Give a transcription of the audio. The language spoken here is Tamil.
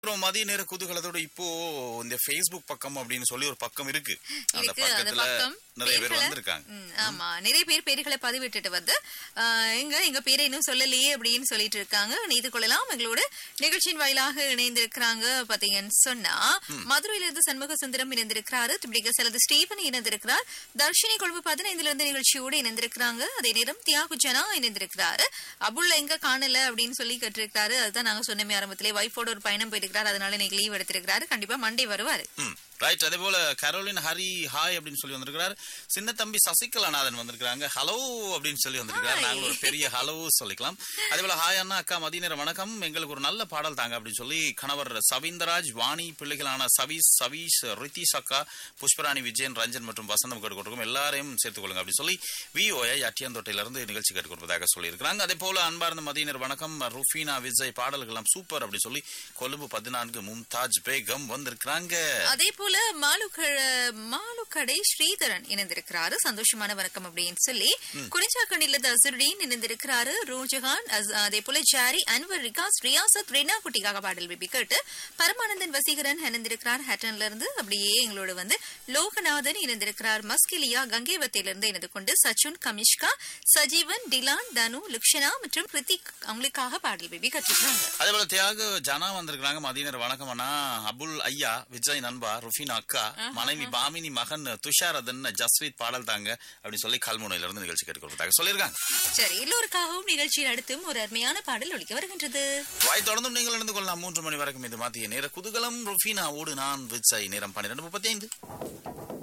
அப்புறம் மதிய நேர குதூகலத்தோட இப்போ இந்த Facebook பக்கம் அப்படின்னு சொல்லி ஒரு பக்கம் இருக்கு அந்த இருக்கு அந்த பக்கத்துல பக்கம் நிறைய பேர் பேர்களை- வந்திருக்காங்க ம், ஆமா நிறைய பேர் பேர்களை பதிவிட்டுட்டு வந்து ஆஹ், எங்க எங்க பேரை இன்னும் சொல்லலையே அப்படின்னு சொல்லிட்டு இருக்காங்க இணைந்து கொள்ளலாம் எங்களோட நிகழ்ச்சியின் வாயிலாக இணைந்திருக்கிறாங்க பாத்தீங்கன்னு சொன்னா மதுரையில இருந்து சண்முக சுந்தரம் இணைந்திருக்கிறாரு திப்டிக செலது ஸ்டீபன் இணைந்திருக்கிறார் தர்ஷினி கொழும்பு பதினைந்துல இருந்து நிகழ்ச்சியோடு இணைந்திருக்கிறாங்க அதே நேரம் தியாகு ஜனா இணைந்திருக்கிறாரு அபுல்ல எங்க காணல அப்படின்னு சொல்லி கேட்டிருக்காரு அதுதான் நாங்க சொன்னமே ஆரம்பத்திலே வைஃபோட ஒரு பயணம் போயிருக்கிறார் அதனால இன்னைக்கு லீவ் எடுத்திருக்கிறாரு கண்டிப்பா மண்டே வருவாரு ம் ரைட் அதே போல கரோலின் ஹரி ஹாய் அப்படின்னு சொல்லி வந்திருக்கிறார் சின்ன தம்பி சசிகலாநாதன் வந்திருக்காங்க ஹலோ அப்படின்னு சொல்லி வந்திருக்கிறார் Hi. நாங்கள் ஒரு பெரிய ஹலோ சொல்லிக்கலாம் அதே போல ஹாய் அண்ணா அக்கா மதிய நேரம் வணக்கம் எங்களுக்கு ஒரு நல்ல பாடல் தாங்க அப்படின்னு சொல்லி கணவர் சவீந்தராஜ் வாணி பிள்ளைகளான சவீஸ் சவீஷ் ரித்திஷ் அக்கா புஷ்பராணி விஜயன் ரஞ்சன் மற்றும் வசந்தம் கேட்டுக்கொண்டிருக்கும் எல்லாரையும் சேர்த்துக் கொள்ளுங்க அப்படின்னு சொல்லி விஓஐ அட்டியாந்தோட்டையிலிருந்து நிகழ்ச்சி கேட்டுக் கொடுப்பதாக சொல்லியிருக்கிறாங்க அதே போல அன்பார்ந்த மதியினர் வணக்கம் ருஃபீனா விஜய் பாடல்கள் எல்லாம் சூப்பர் அப்படி சொல்லி கொழும்பு பதினான்கு மும்தாஜ் பேகம் வந்திருக்கிறாங்க அதே போல மாலுக்கட மாலுக்கடை ஸ்ரீதரன் இணைந்திருக்கிறாரு சந்தோஷமான வணக்கம் அப்படின்னு சொல்லி குறிஞ்சாக்கண்டில அசுருடீன் இணைந்திருக்கிறாரு ரோஜஹான் அஸ்- அதே போல ஜாரி அன்வர் ரிகாஸ் ரியாசத் ரெனா குட்டிக்காக பாடல் விபி கேட்டு பரமானந்தன் வசீகரன் இணைந்திருக்கிறார் ஹேட்டன்ல இருந்து அப்படியே எங்களோட வந்து லோகநாதன் இணைந்திருக்கிறார் மஸ்கிலியா கங்கேவத்திலிருந்து இணைந்து கொண்டு சச்சுன் கமிஷ்கா சஜீவன் டிலான் தனு லுக்ஷனா மற்றும் கிருத்திக் அவங்களுக்காக பாடல் விபி கற்றுக்கிறாங்க அதே போல தியாக ஜனா வந்திருக்காங்க மதியினர் வணக்கம் அண்ணா அபுல் ஐயா விஜய் நண்பா ருஃபின் அக்கா மனைவி பாமினி மகன் துஷாரதன் ஜஸ்வீத் பாடல் தாங்க அப்படின்னு சொல்லி கல்முனையில இருந்து நிகழ்ச்சி கேட்டுக் கொடுத்தாங்க சொல்லியிருக்காங்க சரி எல்லோருக்காகவும் நிகழ்ச்சியில் அடுத்தும் ஒரு அருமையான பாடல் ஒலிக்க வருகின்றது வாய் தொடர்ந்தும் நீங்கள் இணைந்து கொள்ளலாம் மூன்று மணி வரைக்கும் இது மாத்திய நேர குதூகலம் ருஃபினாவோடு நான் விஜய் நேரம் பன்னிரண்டு முப்பத்தி ஐந்து